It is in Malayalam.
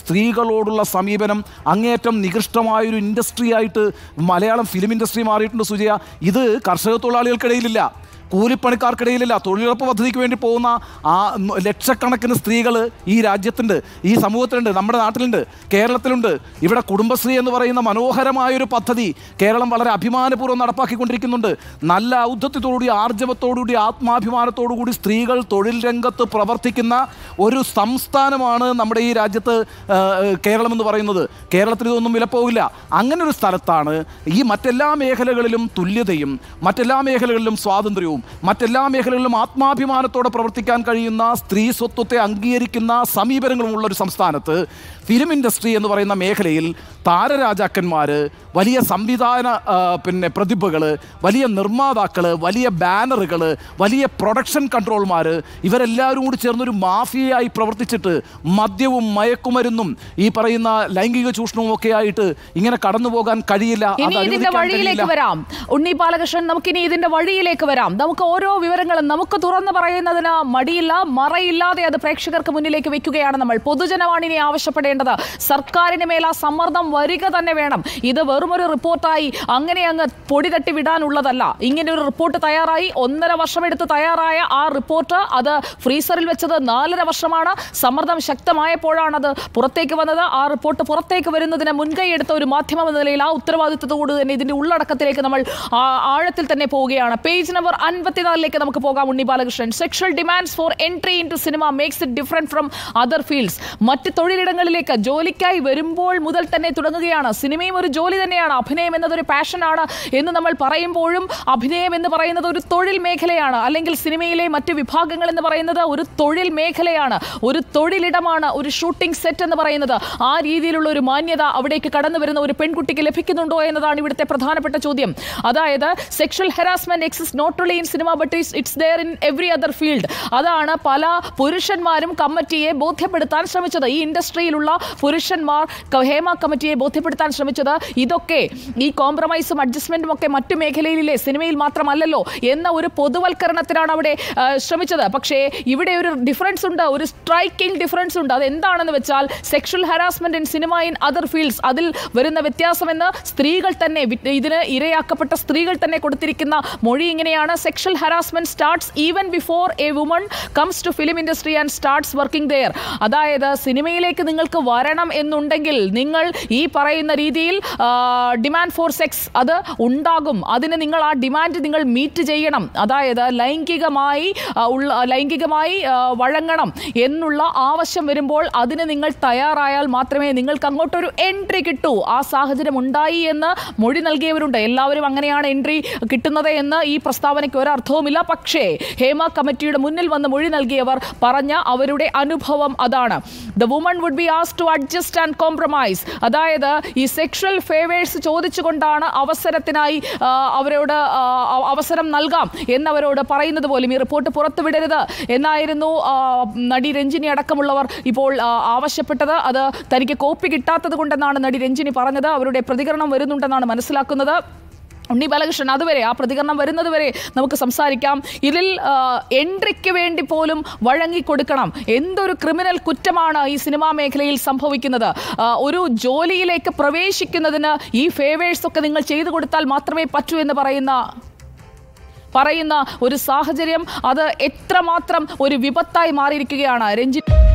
സ്ത്രീകളോടുള്ള സമീപനം അങ്ങേയറ്റം നികൃഷ്ടമായൊരു ഇൻഡസ്ട്രി ആയിട്ട് മലയാളം ഫിലിം ഇൻഡസ്ട്രി മാറിയിട്ടുണ്ട് സുജയ ഇത് കർഷക തൊഴിലാളികൾക്കിടയിലില്ല കൂലിപ്പണിക്കാർക്കിടയിലില്ല തൊഴിലുറപ്പ് പദ്ധതിക്ക് വേണ്ടി പോകുന്ന ആ ന- ലക്ഷക്കണക്കിന് സ്ത്രീകൾ ഈ രാജ്യത്തുണ്ട് ഈ സമൂഹത്തിലുണ്ട് നമ്മുടെ നാട്ടിലുണ്ട് കേരളത്തിലുണ്ട് ഇവിടെ കുടുംബശ്രീ എന്ന് പറയുന്ന മനോഹരമായൊരു പദ്ധതി കേരളം വളരെ അഭിമാനപൂർവ്വം നടപ്പാക്കിക്കൊണ്ടിരിക്കുന്നുണ്ട് നല്ല ഔദ്ധത്യത്തോടുകൂടി ആർജവത്തോടുകൂടി ആത്മാഭിമാനത്തോടുകൂടി സ്ത്രീകൾ തൊഴിൽ രംഗത്ത് പ്രവർത്തിക്കുന്ന ഒരു സംസ്ഥാനമാണ് നമ്മുടെ ഈ രാജ്യത്ത് ആ, കേരളം എന്ന് പറയുന്നത് കേരളത്തിൽ ഇതൊന്നും വിലപ്പോവില്ല അങ്ങനെ ഒരു സ്ഥലത്താണ് ഈ മറ്റെല്ലാ മേഖലകളിലും തുല്യതയും മറ്റെല്ലാ മേഖലകളിലും സ്വാതന്ത്ര്യവും മറ്റെല്ലാ മേഖലകളിലും ആത്മാഭിമാനത്തോടെ പ്രവർത്തിക്കാൻ കഴിയുന്ന സ്ത്രീ സ്വത്വത്തെ അംഗീകരിക്കുന്ന സമീപനങ്ങളുമുള്ള ഒരു സംസ്ഥാനത്ത് ഫിലിം ഇൻഡസ്ട്രി എന്ന് പറയുന്ന മേഖലയിൽ താരരാജാക്കന്മാർ വലിയ സംവിധാന ആ, പിന്നെ പ്രതിഭകൾ വലിയ നിർമ്മാതാക്കൾ വലിയ ബാനറുകൾ വലിയ പ്രൊഡക്ഷൻ കൺട്രോൾമാർ ഇവരെല്ലാവരും കൂടി ചേർന്നൊരു മാഫിയയായി പ്രവർത്തിച്ചിട്ട് മദ്യവും മയക്കുമരുന്നും ഈ പറയുന്ന ലൈംഗിക ചൂഷണവും ഒക്കെ ആയിട്ട് ഇങ്ങനെ കടന്നു പോകാൻ കഴിയില്ല അത് ഇനി ഇതിന്റെ അനുവദിക്കാൻ വഴിയിലേക്ക് കഴിയില്ല. വരാം ഉണ്ണി ബാലകൃഷ്ണൻ നമുക്കിനി ഇതിന്റെ വഴിയിലേക്ക് വരാം നമുക്ക് ഓരോ വിവരങ്ങളും നമുക്ക് തുറന്നു പറയുന്നതിന് മടിയില്ല മറയില്ലാതെ അത് പ്രേക്ഷകർക്ക് മുന്നിലേക്ക് വെക്കുകയാണ് നമ്മൾ പൊതുജനവാണിനെ ആവശ്യപ്പെടേണ്ടത് സർക്കാരിന് മേൽ ആ സമ്മർദ്ദം വരിക തന്നെ വേണം ഇത് വെറുമൊരു റിപ്പോർട്ടായി അങ്ങനെ അങ്ങ് പൊടി തട്ടി വിടാനുള്ളതല്ല ഇങ്ങനെ ഒരു റിപ്പോർട്ട് തയ്യാറായി ഒന്നര വർഷമെടുത്ത് തയ്യാറായ ആ റിപ്പോർട്ട് അത് ഫ്രീസറിൽ വെച്ചത് നാലര വർഷമാണ് സമ്മർദ്ദം ശക്തമായപ്പോഴാണ് അത് പുറത്തേക്ക് വന്നത് ആ റിപ്പോർട്ട് പുറത്തേക്ക് വരുന്നതിന് മുൻകൈ എടുത്ത ഒരു മാധ്യമം എന്ന നിലയിൽ ആ ഉത്തരവാദിത്തത്തോട് തന്നെ ഇതിന്റെ ഉള്ളടക്കത്തിലേക്ക് നമ്മൾ ആ- ആഴത്തിൽ തന്നെ പോവുകയാണ് പേജ് നമ്പർ അൻപത്തിനാലിലേക്ക് നമുക്ക് പോകാം Unni Balakrishnan sexual demands for entry in to cinema makes it different from other fields മറ്റ് തൊഴിലിടങ്ങളിലേക്ക് ജോലിക്കായി വരുമ്പോൾ മുതൽ തന്നെ തുടങ്ങുകയാണ് സിനിമയും ഒരു ജോലി തന്നെയാണ് അഭിനയം എന്നതൊരു പാഷനാണ് എന്ന് നമ്മൾ പറയുമ്പോഴും അഭിനയം എന്ന് പറയുന്നത് ഒരു തൊഴിൽ മേഖലയാണ് അല്ലെങ്കിൽ സിനിമയിലെ മറ്റ് വിഭാഗങ്ങൾ എന്ന് പറയുന്നത് ഒരു തൊഴിൽ മേഖലയാണ് ഒരു തൊഴിലിടമാണ് ഒരു ഷൂട്ടിംഗ് സെറ്റ് എന്ന് പറയുന്നത് ആ രീതിയിലുള്ള ഒരു മാന്യത അവിടേക്ക് കടന്നു വരുന്ന ഒരു പെൺകുട്ടിക്ക് ലഭിക്കുന്നുണ്ടോ എന്നതാണ് ഇവിടുത്തെ പ്രധാനപ്പെട്ട ചോദ്യം അതായത് sexual harassment exist not only in cinema but it's there in every other field അതാണ് പല പുരുഷന്മാരും കമ്മിറ്റിയെ ബോധ്യപ്പെടുത്താൻ ശ്രമിച്ചത് ഈ ഇൻഡസ്ട്രിയിലുള്ള പുരുഷന്മാർ ക- ഹേമ കമ്മിറ്റിയെ ബോധ്യപ്പെടുത്താൻ ശ്രമിച്ചത് ഇതൊക്കെ ഈ കോംപ്രമൈസും അഡ്ജസ്റ്റ്മെന്റും ഒക്കെ മറ്റു മേഖലയിലെ സിനിമയിൽ മാത്രമല്ലല്ലോ എന്ന ഒരു പൊതുവൽക്കരണത്തിനാണ് അവിടെ ആ, ശ്രമിച്ചത് പക്ഷേ ഇവിടെ ഒരു ഡിഫറൻസ് ഉണ്ട് ഒരു സ്ട്രൈക്കിംഗ് ഡിഫറൻസ് ഉണ്ട് അത് എന്താണെന്ന് വെച്ചാൽ sexual harassment in cinema in other fields അതിൽ വരുന്ന വ്യത്യാസമെന്ന് സ്ത്രീകൾ തന്നെ വി- ഇതിന് ഇരയാക്കപ്പെട്ട സ്ത്രീകൾ തന്നെ കൊടുത്തിരിക്കുന്ന മൊഴി ഇങ്ങനെയാണ് sexual harassment starts even before a woman comes to film industry and starts working there അതായത് സിനിമയിലേക്ക് നിങ്ങൾക്ക് വരണം എന്നുണ്ടെങ്കിൽ നിങ്ങൾ ഈ പറയുന്ന രീതിയിൽ ഡിമാൻഡ് ഫോർ സെക്സ് അത് ഉണ്ടാകും അതിന് നിങ്ങൾ ആ ഡിമാൻഡ് നിങ്ങൾ മീറ്റ് ചെയ്യണം അതായത് ലൈംഗികമായി ആ, ഉള്ള ലൈംഗികമായി ആ, വഴങ്ങണം എന്നുള്ള ആവശ്യം വരുമ്പോൾ അതിന് നിങ്ങൾ തയ്യാറായാൽ മാത്രമേ നിങ്ങൾക്ക് അങ്ങോട്ടൊരു എൻട്രി കിട്ടൂ ആ സാഹചര്യം ഉണ്ടായി എന്ന് മൊഴി നൽകിയവരുണ്ട് എല്ലാവരും അങ്ങനെയാണ് എൻട്രി കിട്ടുന്നത് എന്ന് ഈ പ്രസ്താവനയ്ക്ക് ഒരർത്ഥവുമില്ല പക്ഷേ ഹേമ കമ്മിറ്റിയുടെ മുന്നിൽ വന്ന് മൊഴി നൽകിയവർ പറഞ്ഞ അവരുടെ അനുഭവം അതാണ് ദ വുമൺ വുഡ് ബി ആസ് ടു അഡ്ജസ്റ്റ് ആൻഡ് കോംപ്രമൈസ് അതായത് ഈ സെക്ഷൽ ഫേവേഴ്സ് ചോദിച്ചുകൊണ്ടാണ് അവസരത്തിനായി ആ, അവരോട് ആ, അ- അവസരം നൽകാം എന്നവരോട് പറയുന്നത് പോലും ഈ റിപ്പോർട്ട് പുറത്തുവിടരുത് എന്നായിരുന്നു ആ, നടി രഞ്ജിനി അടക്കമുള്ളവർ ഇപ്പോൾ ആ, ആവശ്യപ്പെട്ടത് അത് തനിക്ക് കോപ്പി കിട്ടാത്തത് കൊണ്ടെന്നാണ് നടി രഞ്ജിനി പറഞ്ഞത് അവരുടെ പ്രതികരണം വരുന്നുണ്ടെന്നാണ് മനസ്സിലാക്കുന്നത് ഉണ്ണി ബാലകൃഷ്ണൻ അതുവരെ ആ പ്രതികരണം വരുന്നത് വരെ നമുക്ക് സംസാരിക്കാം ഇതിൽ ആ, എൻട്രിക്ക് വേണ്ടി പോലും വഴങ്ങിക്കൊടുക്കണം എന്തൊരു ക്രിമിനൽ കുറ്റമാണ് ഈ സിനിമാ മേഖലയിൽ സംഭവിക്കുന്നത് ആ, ഒരു ജോലിയിലേക്ക് പ്രവേശിക്കുന്നതിന് ഈ ഫേവേഴ്സ് ഒക്കെ നിങ്ങൾ ചെയ്തു കൊടുത്താൽ മാത്രമേ പറ്റൂ എന്ന് പറയുന്ന പറയുന്ന ഒരു സാഹചര്യം അത് എത്രമാത്രം ഒരു വിപത്തായി മാറിയിരിക്കുകയാണ് രഞ്ജിത്ത്